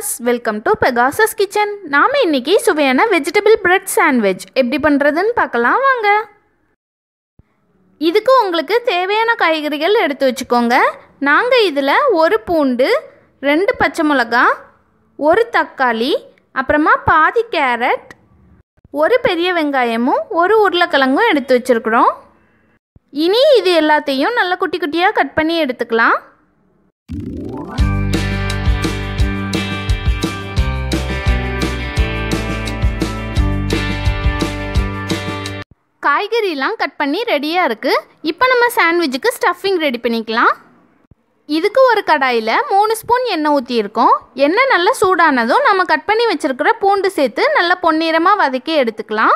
viewers welcome to Pegasus kitchen நாம் இன்னைக்கு சுவையான வெஜிடபிள் பிரெட் சாண்ட்விச் எப்படி பண்ணுறதுன்னு பார்க்கலாம் வாங்க இதுக்கு உங்களுக்கு தேவையான காய்கறிகள் எடுத்து வச்சுக்கோங்க நாங்கள் இதில் ஒரு பூண்டு ரெண்டு பச்சை மிளகா ஒரு தக்காளி அப்புறமா பாதி கேரட் ஒரு பெரிய வெங்காயமும் ஒரு உருளைக்கிழங்கும் எடுத்து வச்சுருக்குறோம் இனி இது எல்லாத்தையும் நல்லா குட்டி குட்டியாக கட் பண்ணி எடுத்துக்கலாம் காய்கறிலாம் கட் பண்ணி ரெடியாக இருக்குது இப்போ நம்ம சாண்ட்விச்சுக்கு ஸ்டஃபிங் ரெடி பண்ணிக்கலாம் இதுக்கு ஒரு கடாயில் மூணு ஸ்பூன் எண்ணெய் ஊற்றியிருக்கோம் எண்ணெய் நல்லா சூடானதும் நம்ம கட் பண்ணி வச்சுருக்கிற பூண்டு சேர்த்து நல்லா பொன்னிறமாக வதக்கி எடுத்துக்கலாம்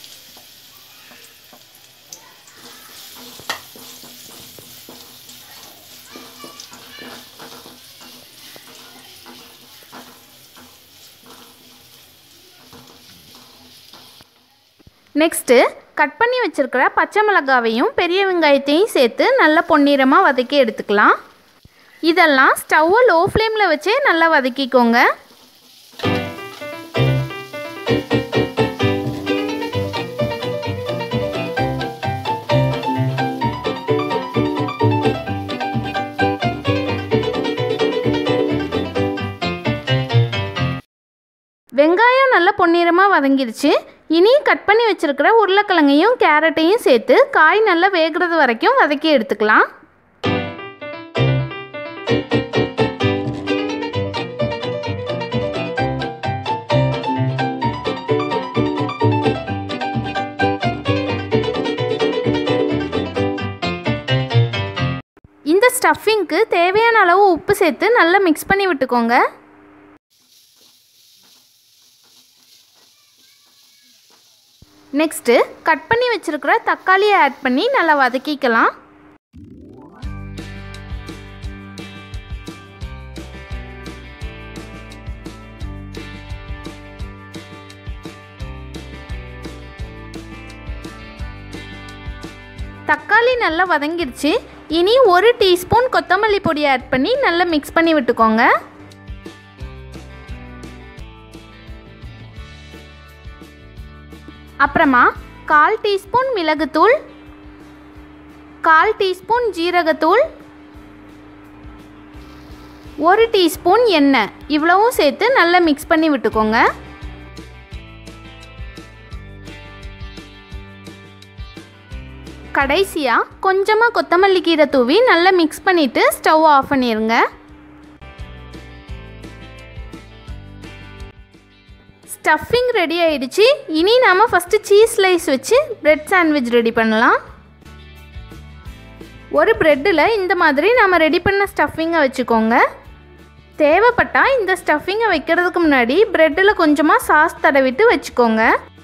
நெக்ஸ்ட்டு கட் பண்ணி வச்சுருக்கிற பச்சை மிளகாவையும் பெரிய வெங்காயத்தையும் சேர்த்து நல்லா பொன்னிறமாக வதக்கி எடுத்துக்கலாம் இதெல்லாம் ஸ்டவ்வை லோ ஃப்ளேமில் வச்சே நல்லா வதக்கிக்கோங்க வெங்காயம் நல்லா பொன்னிறமாக வதங்கிடுச்சு இனி கட் பண்ணி வச்சுருக்கிற உருளைக்கிழங்கையும் கேரட்டையும் சேர்த்து காய் நல்லா வேகிறது வரைக்கும் வதக்கி எடுத்துக்கலாம் இந்த ஸ்டஃபிங்க்கு தேவையான அளவு உப்பு சேர்த்து நல்லா மிக்ஸ் பண்ணி விட்டுக்கோங்க நெக்ஸ்ட்டு கட் பண்ணி வச்சுருக்கிற தக்காளியை ஆட் பண்ணி நல்லா வதக்கிக்கலாம் தக்காளி நல்லா வதங்கிடுச்சு இனி ஒரு டீஸ்பூன் கொத்தமல்லி பொடி ஆட் பண்ணி நல்லா மிக்ஸ் பண்ணி விட்டுக்கோங்க அப்புறமா கால் டீஸ்பூன் மிளகுத்தூள் கால் டீஸ்பூன் ஜீரகத்தூள் ஒரு டீஸ்பூன் எண்ணெய் இவ்வளவும் சேர்த்து நல்லா மிக்ஸ் பண்ணி விட்டுக்கோங்க கடைசியாக கொஞ்சமாக கொத்தமல்லி கீரை தூவி நல்லா மிக்ஸ் பண்ணிவிட்டு ஸ்டவ் ஆஃப் பண்ணிடுங்க ஸ்டஃபிங் ரெடி ஆயிடுச்சு இனி நாம் ஃபஸ்ட்டு சீஸ் ஸ்லைஸ் வச்சு பிரெட் சாண்ட்விச் ரெடி பண்ணலாம் ஒரு ப்ரெட்டில் இந்த மாதிரி நம்ம ரெடி பண்ண ஸ்டஃபிங்கை வச்சுக்கோங்க தேவைப்பட்டால் இந்த ஸ்டஃபிங்கை வைக்கிறதுக்கு முன்னாடி ப்ரெட்டில் கொஞ்சமாக சாஸ் தடவிட்டு வச்சுக்கோங்க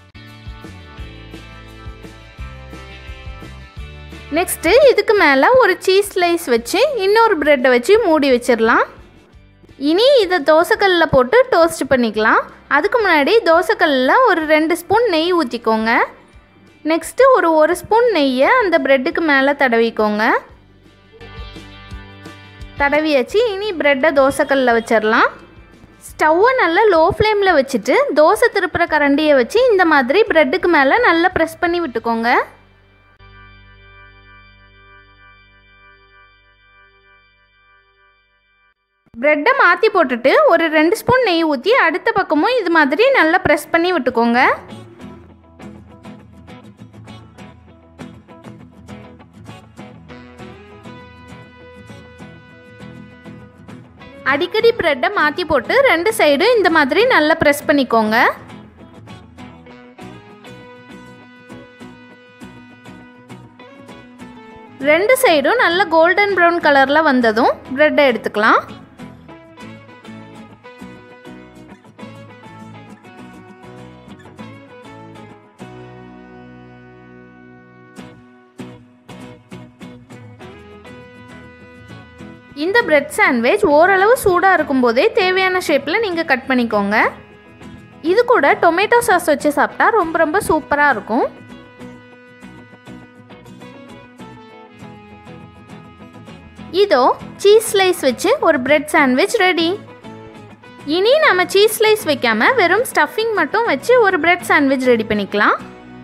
நெக்ஸ்ட்டு இதுக்கு மேலே ஒரு சீஸ் ஸ்லைஸ் வச்சு இன்னொரு ப்ரெட்டை வச்சு மூடி வச்சிடலாம் இனி இதை தோசைக்கல்லில் போட்டு டோஸ்ட் பண்ணிக்கலாம் அதுக்கு முன்னாடி தோசைக்கல்லில் ஒரு ரெண்டு ஸ்பூன் நெய் ஊற்றிக்கோங்க நெக்ஸ்ட்டு ஒரு ஒரு ஸ்பூன் நெய்யை அந்த ப்ரெட்டுக்கு மேலே தடவிக்கோங்க தடவியாச்சு இனி ப்ரெட்டை தோசைக்கல்லில் வச்சிடலாம் ஸ்டவ்வை நல்லா லோ ஃப்ளேமில் வச்சுட்டு தோசை திருப்புற கரண்டியை வச்சு இந்த மாதிரி ப்ரெட்டுக்கு மேலே நல்லா ப்ரெஸ் பண்ணி விட்டுக்கோங்க ப்ரெட்டை மாற்றி போட்டுட்டு ஒரு ரெண்டு ஸ்பூன் நெய் ஊற்றி அடுத்த பக்கமும் இது மாதிரி நல்லா ப்ரெஸ் பண்ணி விட்டுக்கோங்க அடிக்கடி ப்ரெட்டை மாற்றி போட்டு ரெண்டு சைடும் இந்த மாதிரி நல்லா ப்ரெஸ் பண்ணிக்கோங்க ரெண்டு சைடும் நல்ல கோல்டன் ப்ரௌன் கலரில் வந்ததும் ப்ரெட்டை எடுத்துக்கலாம் இந்த பிரெட் சாண்ட்விச் ஓரளவு சூடாக இருக்கும்போதே தேவையான ஷேப்பில் நீங்கள் கட் பண்ணிக்கோங்க இது கூட டொமேட்டோ சாஸ் வச்சு சாப்பிட்டா ரொம்ப ரொம்ப சூப்பராக இருக்கும் இதோ சீஸ் ஸ்லைஸ் வச்சு ஒரு பிரெட் சாண்ட்விச் ரெடி இனி நம்ம சீஸ் ஸ்லைஸ் வைக்காம வெறும் ஸ்டஃபிங் மட்டும் வச்சு ஒரு பிரெட் சாண்ட்விச் ரெடி பண்ணிக்கலாம்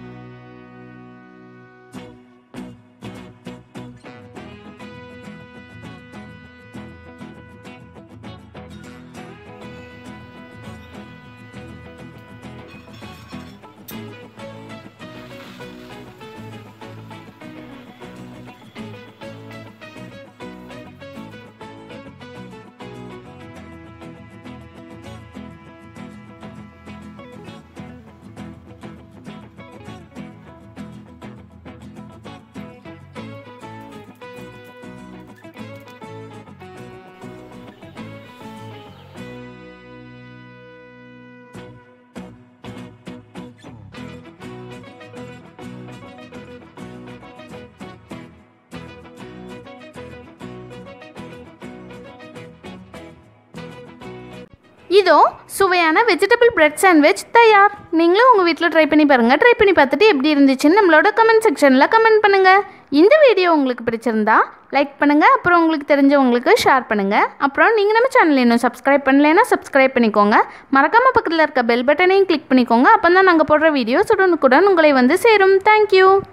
இதோ சுவையான வெஜிடபிள் பிரெட் சாண்ட்விச் தயார் நீங்களும் உங்கள் வீட்டில் ட்ரை பண்ணி பாருங்கள் ட்ரை பண்ணி பார்த்துட்டு எப்படி இருந்துச்சுன்னு நம்மளோட கமெண்ட் செக்ஷனில் கமெண்ட் பண்ணுங்கள் இந்த வீடியோ உங்களுக்கு பிடிச்சிருந்தா லைக் பண்ணுங்கள் அப்புறம் உங்களுக்கு தெரிஞ்சவங்களுக்கு ஷேர் பண்ணுங்கள் அப்புறம் நீங்கள் நம்ம சேனல் இன்னும் சப்ஸ்கிரைப் பண்ணலைன்னா சப்ஸ்கிரைப் பண்ணிக்கோங்க மறக்காமல் பக்கத்தில் இருக்க பெல் பட்டனையும் கிளிக் பண்ணிக்கோங்க அப்போ தான் நாங்கள் போடுற வீடியோஸ் உடனுக்குடன் உங்களை வந்து சேரும் தேங்க்யூ